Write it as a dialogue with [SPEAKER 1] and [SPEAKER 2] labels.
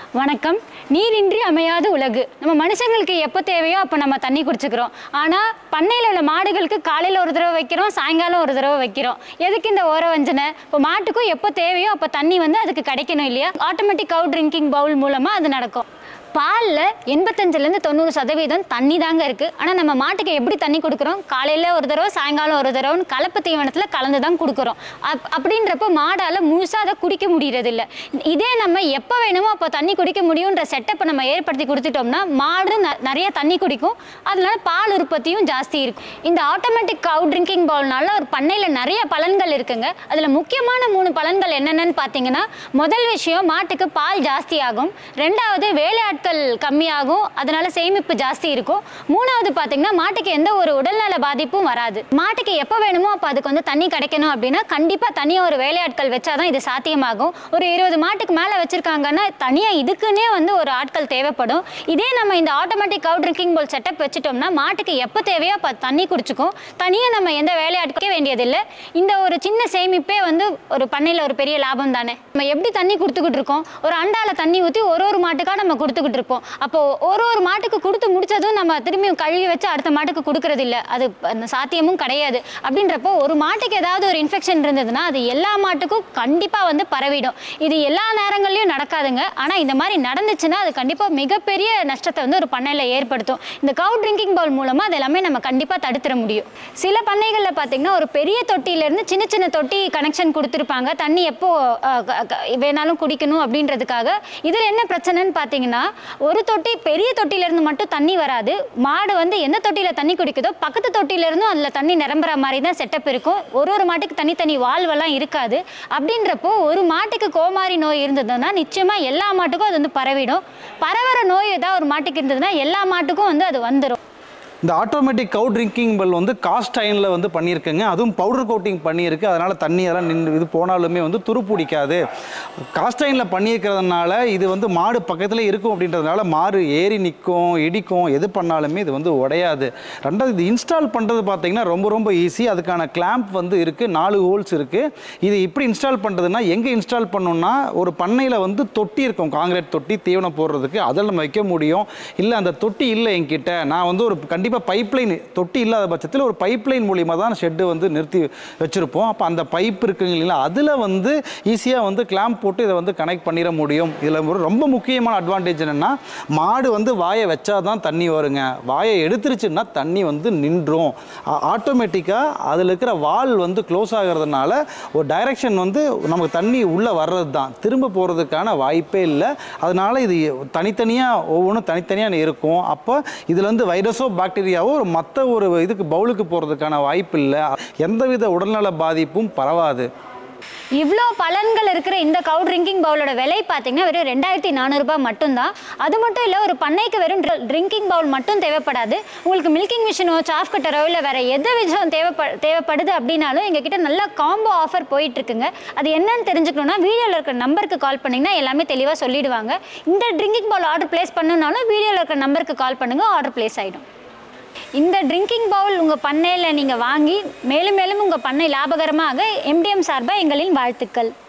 [SPEAKER 1] வணக்கம் நீரின்றி அமையாத உலகு நம்ம மனுஷங்களுக்கு எப்போ தேவையோ அப்போ நம்ம தண்ணி குடிச்சுக்கிறோம் ஆனால் பண்ணையில் உள்ள மாடுகளுக்கு காலையில் ஒரு தடவை வைக்கிறோம் சாயங்காலம் ஒரு தடவை வைக்கிறோம் எதுக்கு இந்த ஓர வஞ்சனை இப்போ மாட்டுக்கும் எப்போ தேவையோ அப்போ தண்ணி வந்து அதுக்கு கிடைக்கணும் இல்லையா ஆட்டோமேட்டிக் கவு ட்ரிங்கிங் பவுல் மூலமாக அது நடக்கும் பாலில் எண்பத்தஞ்சிலேருந்து தொண்ணூறு சதவீதம் தண்ணி தாங்க இருக்குது ஆனால் நம்ம மாட்டுக்கு எப்படி தண்ணி கொடுக்குறோம் காலையில் ஒரு தடவை சாயங்காலம் ஒரு தடவைன்னு கலப்பு தீவனத்தில் கலந்து தான் கொடுக்குறோம் அப் அப்படின்றப்போ மாடால் முழுசாக அதை குடிக்க முடியறது இல்ல இதே நம்ம எப்போ வேணுமோ அப்போ தண்ணி குடிக்க முடியுன்ற செட்டப்பை நம்ம ஏற்படுத்தி கொடுத்துட்டோம்னா மாடு ந- நிறைய தண்ணி குடிக்கும் அதனால பால் உற்பத்தியும் ஜாஸ்தி இருக்கும் இந்த ஆட்டோமேட்டிக் கவு ட்ரிங்கிங் பவுல்னால ஒரு பண்ணையில் நிறைய பலன்கள் இருக்குங்க அதில் முக்கியமான மூணு பலன்கள் என்னென்னு பார்த்தீங்கன்னா முதல் விஷயம் மாட்டுக்கு பால் ஜாஸ்தி ஆகும் ரெண்டாவது வேலையாட்கள் கம்மியாகும் அதனால சேமிப்பு ஜாஸ்தி இருக்கும் மூணாவது பார்த்தீங்கன்னா மாட்டுக்கு எந்த ஒரு உடல்நல பாதிப்பும் வராது மாட்டுக்கு எப்போ வேணுமோ அப்போ அதுக்கு வந்து தண்ணி கிடைக்கணும் அப்படின்னா கண்டிப்பாக தனியாக ஒரு வேலையாட்கள் வச்சாதான் இது சாத்தியமாகும் ஒரு இருபது மாட்டுக்கு மேலே வச்சிருக்காங்கன்னா தனியாக இதுக்குன்னே வந்து ஒரு ஆட்கள் தேவைப்படும் இதே நம்ம இந்த ஆட்டோமேட்டிக் கவு ட்ரிங்கிங் போல் செட்டப் வச்சுட்டோம்னா மாட்டுக்கு எப்போ தேவையோ அப்போ தண்ணி குடிச்சுக்கும் தனியாக நம்ம எந்த வேலையாட்களே வேண்டியதில்லை இந்த ஒரு சின்ன சேமிப்பே வந்து ஒரு பண்ணையில் ஒரு பெரிய லாபம் தானே நம்ம எப்படி தண்ணி கொடுத்துக்கிட்டு இருக்கோம் ஒரு அண்டால தண்ணி ஊற்றி ஒரு ஒரு மாட்டுக்காக நம்ம கொடுத்துக்கிட்டு இருப்போம் அப்போ ஒரு ஒரு மாட்டுக்கு கொடுத்து முடிச்சதும் நம்ம திரும்பியும் கழுவி வச்சு அடுத்த மாட்டுக்கு கொடுக்கறது இல்ல அது அந்த சாத்தியமும் கிடையாது அப்படின்றப்போ ஒரு மாட்டுக்கு ஏதாவது ஒரு இன்ஃபெக்ஷன் இருந்ததுன்னா அது எல்லா மாட்டுக்கும் கண்டிப்பாக வந்து பரவிடும் இது எல்லா நேரங்கள்லையும் நடக்காதுங்க ஆனால் இந்த மாதிரி நடந்துச்சுன்னா அது கண்டிப்பாக மிகப்பெரிய நஷ்டத்தை வந்து ஒரு பண்ணையில் ஏற்படுத்தும் இந்த கவு ட்ரிங்கிங் பவுல் மூலமாக அது எல்லாமே நம்ம கண்டிப்பாக தடுத்துட முடியும் சில பண்ணைகளில் பார்த்தீங்கன்னா ஒரு பெரிய தொட்டியிலேருந்து சின்ன சின்ன தொட்டி கனெக்ஷன் கொடுத்துருப்பாங்க தண்ணி எப்போ அஹ், க- க- வேணாலும் குடிக்கணும் அப்படின்றதுக்காக இதில் என்ன பிரச்சனைன்னு பார்த்தீங்கன்னா ஒரு தொட்டி பெரிய தொட்டியிலேருந்து மட்டும் தண்ணி வராது மாடு வந்து எந்த தொட்டியில் தண்ணி குடிக்குதோ பக்கத்து தொட்டியிலேருந்தும் அதில் தண்ணி நிரம்புற மாதிரி தான் செட்டப் இருக்கும் ஒரு ஒரு மாட்டுக்கு தனித்தனி வாழ்வெல்லாம் இருக்காது அப்படின்றப்போ ஒரு மாட்டுக்கு கோமாரி நோய் இருந்ததுன்னா நிச்சயமாக எல்லா மாட்டுக்கும் அது வந்து பரவிடும் பரவுற நோய் ஏதாவது ஒரு மாட்டுக்கு இருந்ததுன்னா எல்லா மாட்டுக்கும் வந்து அது வந்துடும்
[SPEAKER 2] இந்த ஆட்டோமேட்டிக் கவு ட்ரிங்கிங் பெல் வந்து காஸ்ட் அயனில் வந்து பண்ணியிருக்குங்க அதுவும் பவுடர் கோட்டிங் பண்ணியிருக்கு அதனால் தண்ணி எல்லாம் நின்று இது போனாலுமே வந்து துரு பிடிக்காது காஸ்ட் அயனில் பண்ணியிருக்கிறதுனால இது வந்து மாடு பக்கத்தில் இருக்கும் அப்படின்றதுனால மாடு ஏறி நிற்கும் இடிக்கும் எது பண்ணாலுமே இது வந்து உடையாது ரெண்டாவது இது இன்ஸ்டால் பண்ணுறது பார்த்தீங்கன்னா ரொம்ப ரொம்ப ஈஸி அதுக்கான கிளாம்ப் வந்து இருக்குது நாலு ஹோல்ஸ் இருக்குது இது இப்படி இன்ஸ்டால் பண்ணுறதுன்னா எங்கே இன்ஸ்டால் பண்ணணும்னா ஒரு பண்ணையில் வந்து தொட்டி இருக்கும் காங்கிரீட் தொட்டி தீவனம் போடுறதுக்கு அதில் நம்ம வைக்க முடியும் இல்லை அந்த தொட்டி இல்லை என்கிட்ட நான் வந்து ஒரு கண்டிப்பாக பைப்லைன் தொட்டி இல்லாத பட்சத்தில் ஒரு பைப்லைன் மூலியமாக தான் ஷெட்டு வந்து நிறுத்தி வச்சுருப்போம் அப்போ அந்த பைப் இருக்குங்க இல்லைங்களா அதில் வந்து ஈஸியாக வந்து கிளாம்ப் போட்டு இதை வந்து கனெக்ட் பண்ணிட முடியும் இதில் ஒரு ரொம்ப முக்கியமான அட்வான்டேஜ் என்னென்னா மாடு வந்து வாயை வச்சா தான் தண்ணி வருங்க வாயை எடுத்துருச்சுன்னா தண்ணி வந்து நின்றும் ஆட்டோமேட்டிக்காக அதில் இருக்கிற வால் வந்து க்ளோஸ் ஆகிறதுனால ஒரு டைரக்ஷன் வந்து நமக்கு தண்ணி உள்ளே வர்றது தான் திரும்ப போகிறதுக்கான வாய்ப்பே இல்லை அதனால் இது தனித்தனியாக ஒவ்வொன்றும் தனித்தனியாக இருக்கும் அப்போ இதில் வந்து வைரஸோ பாக்டீரியாவோ ஒரு மற்ற ஒரு இதுக்கு பவுலுக்கு போகிறதுக்கான வாய்ப்பு இல்லை எந்தவித உடல்நல பாதிப்பும் பரவாது
[SPEAKER 1] இவ்வளோ பலன்கள் இருக்கிற இந்த கவு ட்ரிங்கிங் பவுலோட விலை பார்த்தீங்கன்னா வெறும் ரெண்டாயிரத்தி நானூறுரூபா மட்டும்தான் அது மட்டும் இல்லை ஒரு பண்ணைக்கு வெறும் ட்ரிங்கிங் பவுல் மட்டும் தேவைப்படாது உங்களுக்கு மில்கிங் மிஷினோ சாஃப் கட்டரோ இல்லை வேற எந்த விஷயம் தேவைப்ப தேவைப்படுது அப்படின்னாலும் எங்ககிட்ட நல்ல காம்போ ஆஃபர் போயிட்டு இருக்குங்க அது என்னன்னு தெரிஞ்சுக்கணும்னா வீடியோவில் இருக்கிற நம்பருக்கு கால் பண்ணிங்கன்னா எல்லாமே தெளிவாக சொல்லிடுவாங்க இந்த ட்ரிங்கிங் பவுல் ஆர்டர் பிளேஸ் பண்ணணும்னாலும் வீடியோவில் இருக்கிற நம்பருக்கு கால் பண்ணுங்க ஆர்டர் பிளேஸ் ஆகிடும் இந்த ட்ரிங்கிங் பவுல் உங்கள் பண்ணையில் நீங்கள் வாங்கி மேலும் மேலும் உங்கள் பண்ணை லாபகரமாக எம்டிஎம் சார்பாக எங்களின் வாழ்த்துக்கள்